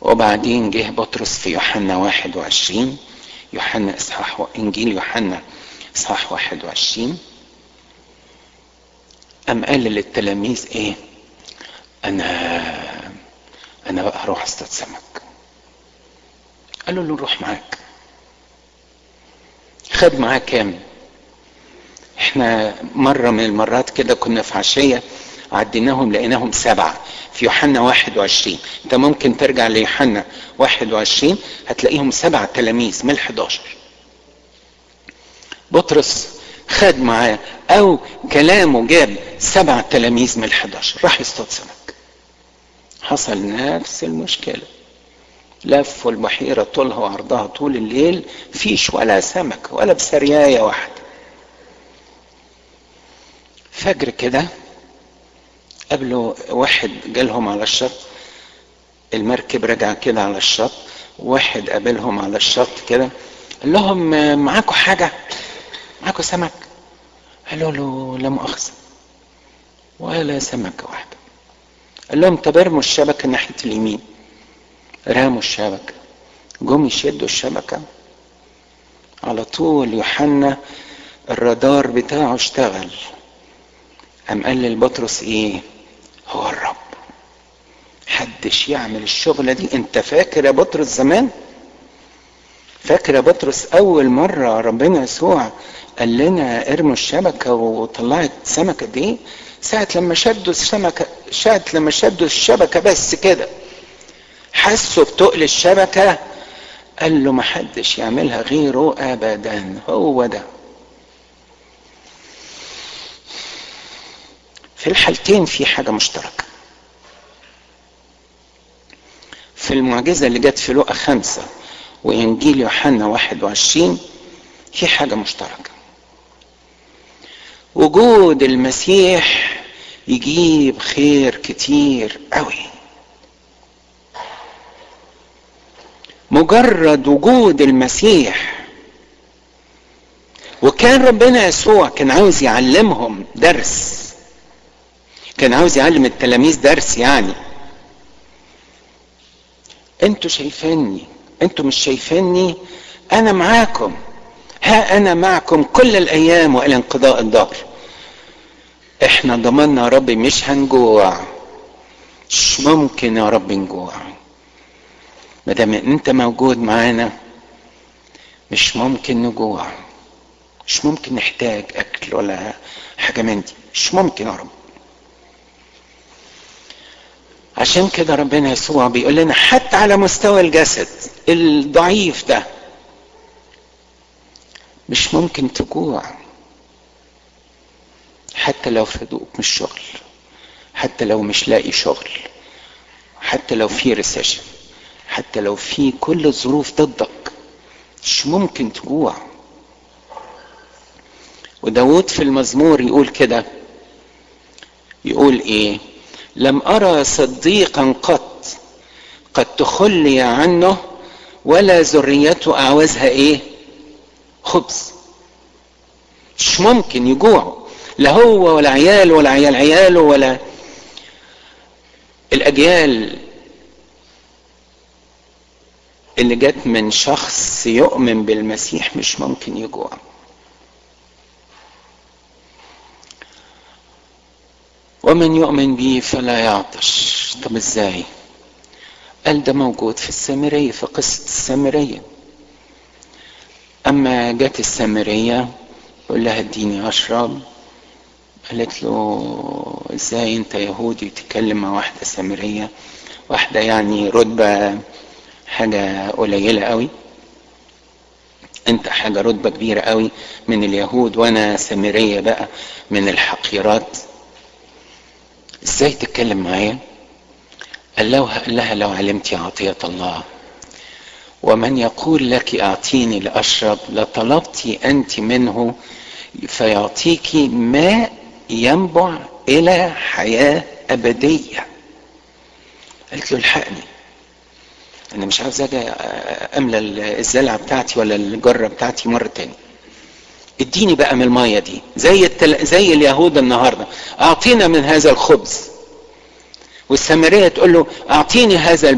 وبعدين جه بطرس في يوحنا 21 يوحنا اصحاح انجيل يوحنا اصحاح 21 قام قال للتلاميذ ايه انا انا بقى هروح اصطاد سمك قالوا له نروح معاك خد معاه كام احنا مرة من المرات كده كنا في عشية عديناهم لقيناهم سبعة في يوحنا 21 انت ممكن ترجع ليوحنا 21 هتلاقيهم سبع تلاميذ من 11 بطرس خد معاه او كلامه جاب سبع تلاميذ من 11 راح يصطاد سمك حصل نفس المشكله لفوا البحيرة طولها وعرضها طول الليل فيش ولا سمك ولا بسرياية واحدة فجر كده قابلوا واحد جالهم على الشط المركب رجع كده على الشط واحد قابلهم على الشط كده قال لهم معاكم حاجة معاكم سمك قالوا له لا مؤاخذة ولا سمكة واحدة قال لهم طب ارموا الشبكة ناحية اليمين رموا الشبكة جم يشدوا الشبكة على طول يوحنا الرادار بتاعه اشتغل قام قال للبطرس ايه هو الرب حدش يعمل الشغلة دي انت فاكر يا بطرس زمان فاكر يا بطرس اول مرة ربنا يسوع قال لنا ارموا الشبكة وطلعت سمكة دي ساعة لما شدوا السمكة ساعة لما شدوا الشبكة بس كده حسوا بتقل الشبكة قال له محدش يعملها غيره ابدا هو ده في الحالتين في حاجة مشتركة في المعجزة اللي جت في لقا خمسة وإنجيل يوحنا واحد وعشرين في حاجة مشتركة وجود المسيح يجيب خير كتير قوي مجرد وجود المسيح وكان ربنا يسوع كان عاوز يعلمهم درس كان عاوز يعلم التلاميذ درس يعني انتوا شايفيني انتوا مش شايفيني انا معاكم ها انا معكم كل الايام والى انقضاء الدهر احنا ضمننا يا رب مش هنجوع مش ممكن يا رب نجوع ما دام انت موجود معانا مش ممكن نجوع مش ممكن نحتاج اكل ولا حاجه من دي مش ممكن يا رب عشان كده ربنا يسوع بيقول لنا حتى على مستوى الجسد الضعيف ده مش ممكن تجوع حتى لو في هدوء من الشغل حتى لو مش لاقي شغل حتى لو في ريسيشن حتى لو في كل الظروف ضدك مش ممكن تجوع وداود في المزمور يقول كده يقول ايه لم ارى صديقا قط قد تخلي عنه ولا ذريته اعوزها ايه خبز مش ممكن يجوعوا لا هو ولا عياله ولا عيال عياله ولا الاجيال اللي جت من شخص يؤمن بالمسيح مش ممكن يجوع ومن يؤمن بي فلا يعطش طب ازاي قال ده موجود في السامرية في قصة السامرية أما جت السامرية يقول لها اديني أشرب قالت له ازاي انت يهودي تتكلم مع واحدة سامرية واحدة يعني رتبة حاجة قليلة قوي انت حاجة رتبة كبيرة قوي من اليهود وانا سامرية بقى من الحقيرات ازاي تتكلم معايا قال له قال لها لو علمت عطية الله ومن يقول لك اعطيني لاشرب لطلبت انت منه فيعطيك ماء ينبع الى حياة ابدية قالت له الحقني انا مش عاوز اجي املى الزلعه بتاعتي ولا الجره بتاعتي مره تاني اديني بقى من الميه دي زي التل... زي اليهود النهارده اعطينا من هذا الخبز والسامريه تقول له اعطيني هذا